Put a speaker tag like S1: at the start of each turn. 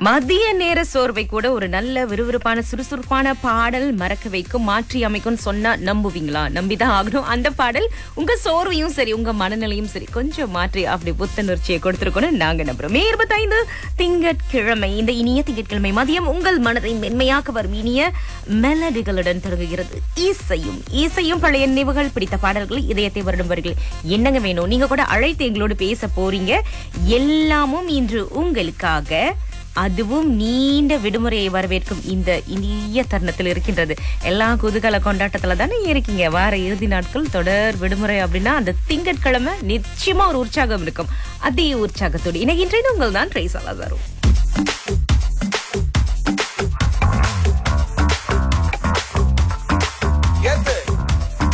S1: மதிய நேர சோர்வை கூட ஒரு நல்ல விறுவிறுப்பான சுறுசுறுப்பான பாடல் மறக்க வைக்கும் மாற்றி அமைக்கும் சொன்னா நம்புவீங்களா நம்பிதான் ஆகணும் அந்த பாடல் உங்க சோர்வையும் சரி உங்க மனநிலையும் சரி கொஞ்சம் மாற்றி அப்படி புத்துணர்ச்சியை கொடுத்திருக்கணும் நாங்க நம்புறோம் மே இருபத்தைந்து திங்கட்கிழமை இந்த இனிய திங்கட்கிழமை மதியம் உங்கள் மனதை மென்மையாக்க வரும் இனிய மெலடிகளுடன் தொடங்குகிறது இசையும் இசையும் பழைய நினைவுகள் பிடித்த பாடல்கள் இதயத்தை வருடும் வரிகள் என்னங்க வேணும் நீங்க கூட அழைத்து எங்களோடு பேச போறீங்க எல்லாமும் இன்று உங்களுக்காக அதுவும் நீண்ட விடுமுறையை வரவேற்கும் இந்த இனிய தருணத்தில் இருக்கின்றது எல்லா குதூகல கொண்டாட்டத்துல தானே இருக்கீங்க வார இறுதி நாட்கள் தொடர் விடுமுறை அப்படின்னா அந்த திங்கட்கிழமை நிச்சயமா ஒரு உற்சாகம் இருக்கும் அதே உற்சாகத்தோடு இணைகின்றது உங்கள் தான் ட்ரேஸ் அலாசாரும்